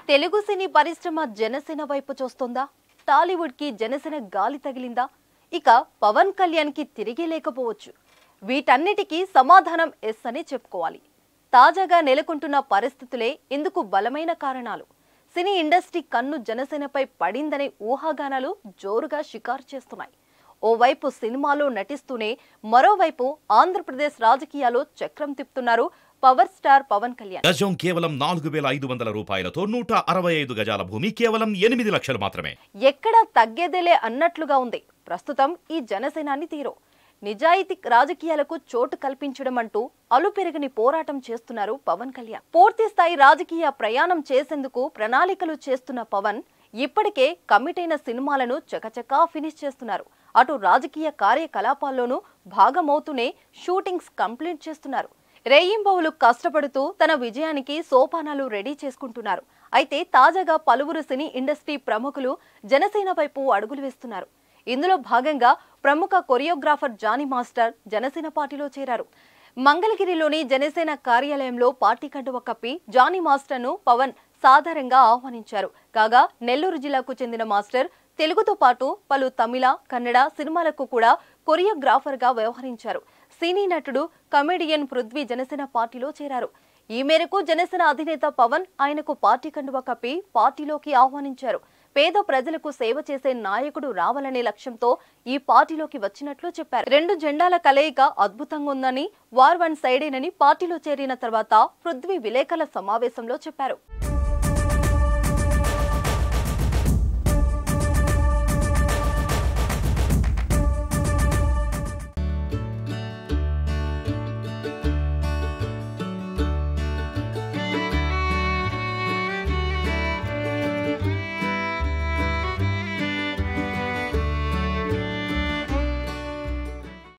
తెలుగు సినీ పరిశ్రమ జనసేన వైపు చూస్తోందా టాలీవుడ్ కి జనసేన గాలి తగిలిందా ఇక పవన్ కళ్యాణ్ కి తిరిగి లేకపోవచ్చు వీటన్నిటికీ సమాధానం ఎస్ అని చెప్పుకోవాలి తాజాగా నెలకొంటున్న పరిస్థితులే ఇందుకు బలమైన కారణాలు సినీ ఇండస్ట్రీ కన్ను జనసేనపై పడిందనే ఊహాగానాలు జోరుగా షికారు చేస్తున్నాయి ఓవైపు సినిమాలో నటిస్తూనే మరోవైపు ఆంధ్రప్రదేశ్ రాజకీయాల్లో చక్రం తిప్పుతున్నారు పవర్ స్టార్ పవన్ కళ్యాణ్ గజం కేవలం నాలుగు వేల ఐదు వందల రూపాయలతో నూట అరవై ఐదు గజాల భూమి కేవలం ఎనిమిది లక్షలు మాత్రమే ఎక్కడా తగ్గేదేలే అన్నట్లుగా ఉంది ప్రస్తుతం ఈ జనసేనాని తీరు నిజాయితీ రాజకీయాలకు చోటు కల్పించడం అంటూ అలుపెరగని పోరాటం చేస్తున్నారు పవన్ కళ్యాణ్ పూర్తి స్థాయి రాజకీయ ప్రయాణం చేసేందుకు ప్రణాళికలు చేస్తున్న పవన్ ఇప్పటికే కమిట్ అయిన సినిమాలను చకచకా ఫినిష్ చేస్తున్నారు అటు రాజకీయ కార్యకలాపాల్లోనూ భాగమవుతూనే షూటింగ్స్ కంప్లీట్ చేస్తున్నారు రేయింబవులు కష్టపడుతూ తన విజయానికి సోపానాలు రెడీ చేసుకుంటున్నారు అయితే తాజాగా పలువురు సినీ ఇండస్ట్రీ ప్రముఖులు జనసేన వైపు అడుగులు వేస్తున్నారు ఇందులో భాగంగా ప్రముఖ కొరియోగ్రాఫర్ జానీ మాస్టర్ జనసేన పార్టీలో చేరారు మంగళగిరిలోని జనసేన కార్యాలయంలో పార్టీ కండువ కప్పి జానీ మాస్టర్ను పవన్ సాధారణంగా ఆహ్వానించారు కాగా నెల్లూరు జిల్లాకు చెందిన మాస్టర్ తెలుగుతో పాటు పలు తమిళ కన్నడ సినిమాలకు కూడా కొరియోగ్రాఫర్ గా వ్యవహరించారు సినీ నటుడు కమెడియన్ పృథ్వీ జనసేన పార్టీలో చేరారు ఈ మేరకు జనసేన అధినేత పవన్ ఆయనకు పార్టీ కండువ కప్పి పార్టీలోకి ఆహ్వానించారు పేద ప్రజలకు సేవ చేసే నాయకుడు రావాలనే లక్ష్యంతో ఈ పార్టీలోకి వచ్చినట్లు చెప్పారు రెండు జెండాల కలయిక అద్భుతంగా ఉందని వార్ వన్ సైడేనని పార్టీలో చేరిన తర్వాత పృథ్వీ విలేకరుల సమావేశంలో చెప్పారు